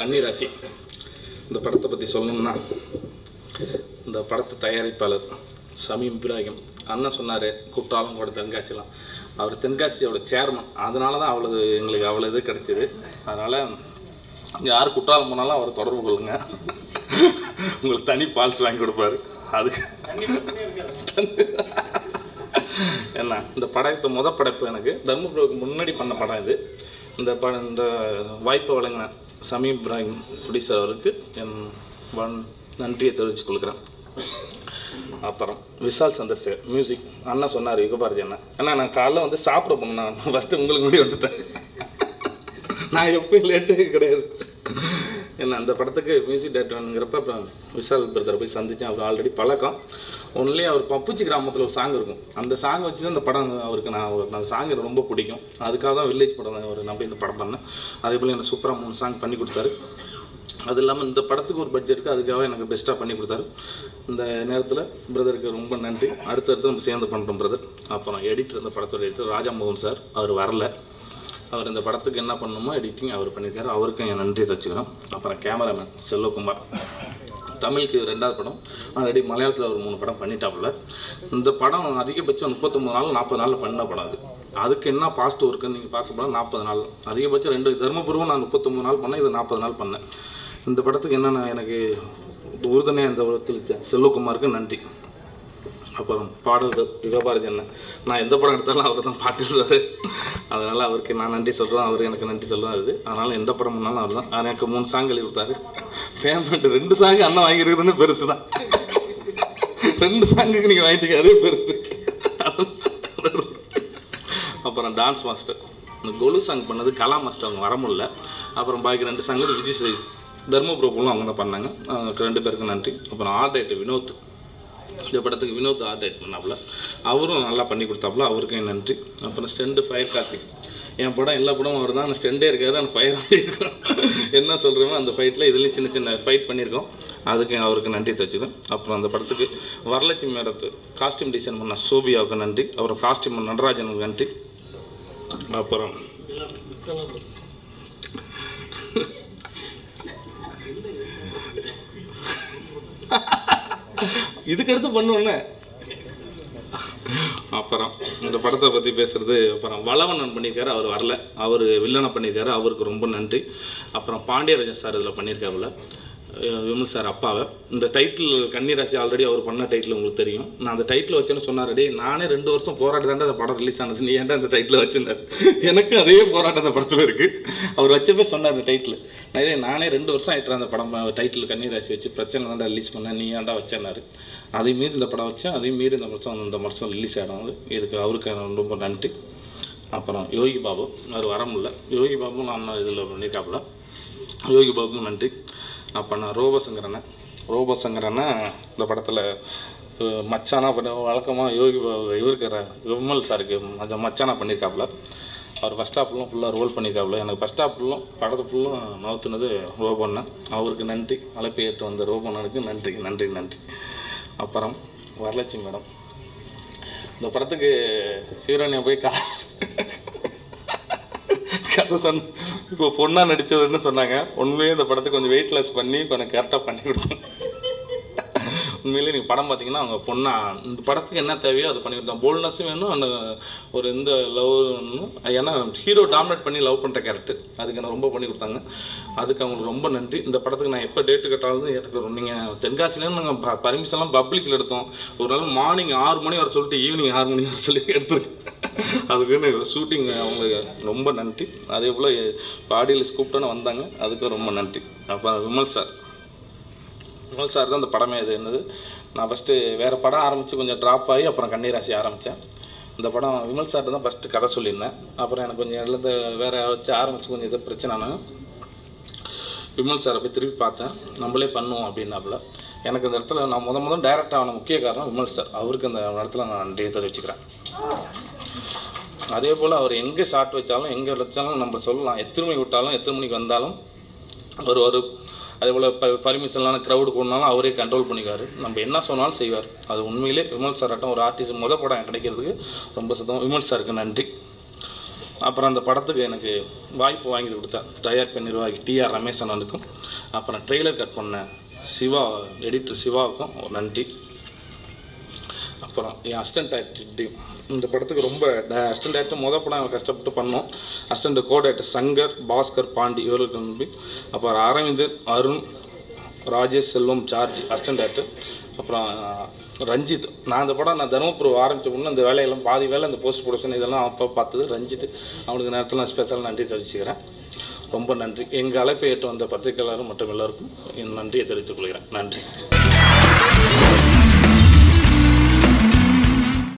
கன்னிராசி இந்த படத்தை பற்றி சொல்லணும்னா இந்த படத்து தயாரிப்பாளர் சமீம் இப்ராஹிம் அண்ணன் சொன்னார் குற்றாலம் கூட தென்காசிலாம் அவர் தென்காசியோட சேர்மன் அதனால தான் அவ்வளவு எங்களுக்கு அவ்வளோ இது கிடைச்சிது அதனால் யார் குற்றாலம் போனாலும் அவரை தொடர்பு கொள்ளுங்க உங்களுக்கு தனி பால்ஸ் வாங்கி கொடுப்பாரு அதுக்கு என்ன இந்த படத்தை முத படைப்பு எனக்கு தர்மபுரிக்கு முன்னாடி பண்ண படம் இது இந்த படம் இந்த வாய்ப்பை வழங்கின சமீம் இப்ராஹிம் ப்ரொடியூசர் அவருக்கு என் வன்- நன்றியை தெரிவித்துக் கொள்கிறேன் அப்புறம் விஷால் சந்திரசேகர் மியூசிக் அண்ணன் சொன்னார் யுகபாரதி அண்ணன் அண்ணா நான் காலைல வந்து சாப்பிட போனேன் நான் ஃபஸ்ட்டு உங்களுக்கு முன்னாடி வந்துட்டேன் நான் எப்பயும் லேட்டே கிடையாது என்ன அந்த படத்துக்கு மியூசிக் டேரக்டருங்கிறப்ப அப்புறம் விஷால் பிரதரை போய் சந்தித்தேன் அவர் ஆல்ரெடி பழக்கம் ஒன்லி அவர் பப்புச்சி கிராமத்தில் ஒரு சாங் இருக்கும் அந்த சாங் வச்சு தான் இந்த படம் அவருக்கு நான் ஒரு அந்த சாங் எனக்கு ரொம்ப பிடிக்கும் அதுக்காக தான் வில்லேஜ் படம் அவர் நம்பி இந்த படம் பண்ணேன் அதே போல் எனக்கு சூப்பராக மூணு சாங் பண்ணி கொடுத்தாரு அது இல்லாமல் இந்த படத்துக்கு ஒரு பட்ஜெட்டுக்கு அதுக்காக எனக்கு பெஸ்ட்டாக பண்ணி கொடுத்தாரு இந்த நேரத்தில் பிரதருக்கு ரொம்ப நன்றி அடுத்தடுத்து நம்ம சேர்ந்து பண்ணுறோம் பிரதர் அப்புறம் எடிட்டர் இந்த படத்தோட எடிட்டர் ராஜா மோகன் சார் அவர் வரல அவர் இந்த படத்துக்கு என்ன பண்ணணுமோ எடிட்டிங் அவர் பண்ணியிருக்காரு அவருக்கும் என் நன்றியை தச்சுக்கிறோம் அப்புறம் கேமராமேன் செல்வகுமார் தமிழுக்கு இது ரெண்டாவது படம் ஆல்ரெடி மலையாளத்தில் ஒரு மூணு படம் பண்ணிட்டாப்புல இந்த படம் அதிகபட்சம் முப்பத்தொம்பது நாள் நாற்பது நாளில் பண்ண படம் அது அதுக்கு என்ன பாசிட்டிவ் இருக்குன்னு நீங்கள் பார்க்க போனால் நாற்பது நாள் அதிகபட்சம் ரெண்டு தர்மபுரம் நான் முப்பத்தொம்பது நாள் பண்ணேன் இது நாற்பது நாள் பண்ணேன் இந்த படத்துக்கு என்னென்ன எனக்கு உறுதுணையாக இந்த உலகத்தில் செல்வகுமாருக்கு நன்றி அப்புறம் பாடல்கள் யுகபாரதி அண்ணன் நான் எந்த படம் எடுத்தாலும் அவர் தான் பாட்டுருவார் அதனால் அவருக்கு நான் நன்றி சொல்கிறேன் அவர் எனக்கு நன்றி சொல்லுவார் அதனால் எந்த படம் பண்ணாலும் அவர் தான் எனக்கு மூணு சாங் எழுதி கொடுத்தாரு பேமெண்ட் ரெண்டு சாங் அண்ணன் வாங்கியிருக்குதுன்னு பெருசு தான் ரெண்டு சாங்குக்கு நீங்கள் வாங்கிட்டீங்க அதே பெருசு அப்புறம் டான்ஸ் மாஸ்டர் இந்த கொலு சாங் பண்ணது கலா மாஸ்டர் அவங்க வர முடியல அப்புறம் பாக்கி ரெண்டு சாங் விஜய் சேய் தர்மபுரம் அவங்க தான் பண்ணாங்க அவங்களுக்கு ரெண்டு பேருக்கும் நன்றி அப்புறம் ஆர்ட் ரைட்டர் வினோத் இந்த படத்துக்கு வினோத் ஆர்ட் ரைட் பண்ணாப்புல அவரும் நல்லா பண்ணி கொடுத்தாப்புல அவருக்கும் என் நன்றி அப்புறம் ஸ்டெண்டு ஃபயர் கார்த்திக் என் படம் எல்லா படமும் அவர் தான் ஸ்டெண்டே இருக்காது அந்த ஃபயர் இருக்கும் என்ன சொல்கிறோமோ அந்த ஃபைட்டில் இதுலேயும் சின்ன சின்ன ஃபைட் பண்ணியிருக்கோம் அதுக்கு அவருக்கு நன்றி தச்சுக்கேன் அப்புறம் அந்த படத்துக்கு வரலட்சுமி மேடத்து காஸ்டியூம் டிசைன் பண்ண சோபியாவுக்கு நன்றி அப்புறம் காஸ்டியூம் நடராஜனுக்கு நன்றி அப்புறம் இதுக்கடுத்து பண்ணுவோன்னே அப்புறம் இந்த படத்தை பற்றி பேசுறது அப்புறம் வளவண்ணன் பண்ணியிருக்காரு அவர் வரல அவர் வில்லனை பண்ணியிருக்காரு அவருக்கு ரொம்ப நன்றி அப்புறம் பாண்டியராஜன் சார் இதில் பண்ணியிருக்காப்புல அஹ் விமல் சார் அப்பாவை இந்த டைட்டில் கன்னிராசி ஆல்ரெடி அவர் பண்ண டைட்டில் உங்களுக்கு தெரியும் நான் அந்த டைட்டில் வச்சேன்னு சொன்னார் டேய் நானே ரெண்டு வருஷம் போராடி தாண்டா அந்த படம் ரிலீஸ் ஆனது நீ ஏன்டா அந்த டைட்டில் வச்சிருந்தாரு எனக்கு அதே போராட்டம் அந்த படத்தில் இருக்குது அவர் வச்சப்பே சொன்னார் அந்த டைட்டில் நிறைய நானே ரெண்டு வருஷம் ஆயிட்டு அந்த படம் டைட்டில் கன்னிராசி வச்சு பிரச்சனை தாண்டா ரிலீஸ் பண்ணேன் நீ ஏன்டா வச்சேன்னாரு அதே மீறி இந்த படம் வச்சேன் அதே மீறி இந்த வருஷம் இந்த வருஷம் ரிலீஸ் ஆகிடும் இதுக்கு அவருக்கு ரொம்ப நன்றி அப்புறம் யோகி பாபு அவர் வர முடியல யோகி பாபு நான் இதில் பண்ணியிருக்காப்புல யோகி பாபுக்கும் நன்றி அப்போ நான் ரோபசங்கரனை ரோபசங்கரனை இந்த படத்தில் மச்சானா பண்ண வழக்கமாக யோகி பாபு இவருக்கு ர- விமல் சாருக்கு மச்ச- மச்சானா பண்ணியிருக்காப்புல அவர் ஃபஸ்ட் ஹாஃப் ஃபுல்லும் ஃபுல்லாக ரோல் பண்ணியிருக்காப்புல எனக்கு ஃபஸ்ட் ஹாஃப் ஃபுல்லும் படத்தை ஃபுல்லும் நவுத்துனது ரோபண்ணன் அவருக்கு நன்றி அழைப்பு ஏற்று வந்த ரோபண்ணனுக்கு நன்றி நன்றி நன்றி அப்புறம் வரலட்சுமி மேடம் இந்த படத்துக்கு ஹீரோயினை போய் கா கதை சொன்ன இப்போ பொண்ணாக நடிச்சதுன்னு சொன்னாங்க உண்மையே இந்த படத்தை கொஞ்சம் வெயிட்லெஸ் பண்ணி கொஞ்சம் கரெக்டாக பண்ணி கொடுத்தாங்க உண்மையிலேயே நீங்கள் படம் பார்த்தீங்கன்னா அவங்க பொண்ணா இந்த படத்துக்கு என்ன தேவையோ அது பண்ணி கொடுத்தாங்க போல்னஸும் வேணும் அந்த ஒரு இந்த லவ் ஏன்னா ஹீரோ டாமினேட் பண்ணி லவ் பண்ணுற கேரக்டர் அதுக்கு எனக்கு ரொம்ப பண்ணி கொடுத்தாங்க அதுக்கு அவங்களுக்கு ரொம்ப நன்றி இந்த படத்துக்கு நான் எப்போ டேட்டு கேட்டாலும் எனக்கு நீங்கள் தென்காசிலேருந்து நாங்கள் பர்மிஷன்லாம் பப்ளிக்கில் எடுத்தோம் ஒரு நாள் மார்னிங் ஆறு மணி வர சொல்லிட்டு ஈவினிங் ஆறு மணி வர சொல்லி எடுத்துருக்கேன் அதுக்கு ஷூட்டிங் அவங்களுக்கு ரொம்ப நன்றி அதே போல் பாடியில் கூப்பிட்டோன்னு வந்தாங்க அதுக்கு ரொம்ப நன்றி அப்புறம் விமல் சார் விமல் சார் தான் இந்த படமே இது என்னது நான் ஃபஸ்ட்டு வேறு படம் ஆரம்பித்து கொஞ்சம் ட்ராப் ஆகி அப்புறம் கண்ணீராசி ஆரம்பித்தேன் இந்த படம் விமல் சார் தான் ஃபஸ்ட்டு கதை சொல்லியிருந்தேன் அப்புறம் எனக்கு கொஞ்சம் எழுத வேறு வச்சு ஆரம்பித்து கொஞ்சம் இது பிரச்சனைனா விமல் சாரை போய் திருப்பி பார்த்தேன் நம்மளே பண்ணுவோம் அப்படின்னாப்புல எனக்கு இந்த இடத்துல நான் முத முதல் டைரக்ட் ஆன முக்கிய காரணம் விமல் சார் அவருக்கு அந்த இடத்துல நான் நன்றியை தெரிவிச்சுக்கிறேன் அதே போல் அவர் எங்கே ஷாட் வச்சாலும் எங்கே வச்சாலும் நம்ம சொல்லலாம் எத்தனை மணிக்கு விட்டாலும் எத்தனை மணிக்கு வந்தாலும் ஒரு ஒரு அதே போல் ப பர்மிஷன்லான க்ரௌடு கூடனாலும் அவரே கண்ட்ரோல் பண்ணிக்குவார் நம்ம என்ன சொன்னாலும் செய்வார் அது உண்மையிலே விமல் சார் ஆட்டம் ஒரு ஆர்டிஸ்ட் முத படம் கிடைக்கிறதுக்கு ரொம்ப சுத்தம் விமல் சாருக்கு நன்றி அப்புறம் அந்த படத்துக்கு எனக்கு வாய்ப்பு வாங்கி கொடுத்த தயாரிப்பு நிர்வாகி டிஆர் ரமேஷ் அண்ணனுக்கும் அப்புறம் ட்ரெய்லர் கட் பண்ண சிவா எடிட்டர் சிவாவுக்கும் ஒரு நன்றி அப்புறம் என் அசிஸ்டன்ட் டேரக்டர் டீம் இந்த படத்துக்கு ரொம்ப அசிஸ்டன்ட் டேரக்டர் மொதல் படம் கஷ்டப்பட்டு பண்ணோம் assistant co director Shankar Bhaskar Pandi இவர்களுக்கு நன்றி அப்புறம் Aravindar Arun Rajesh Selvam George assistant director அப்புறம் ரஞ்சித் நான் அந்த படம் நான் தருமபுரம் ஆரம்பித்த முன்னே அந்த வேலையெல்லாம் பாதி வேலை அந்த போஸ்ட் ப்ரொடக்ஷன் இதெல்லாம் அப்போ பார்த்தது ரஞ்சித் அவனுக்கு நேரத்தில் நான் ஸ்பெஷல் நன்றி தெரிவிச்சுக்கிறேன் ரொம்ப நன்றி எங்கள் அழைப்பை ஏற்று வந்த பத்திரிகையாளர் மற்றும் எல்லோருக்கும் என் நன்றியை தெரிவித்துக் கொள்கிறேன் நன்றி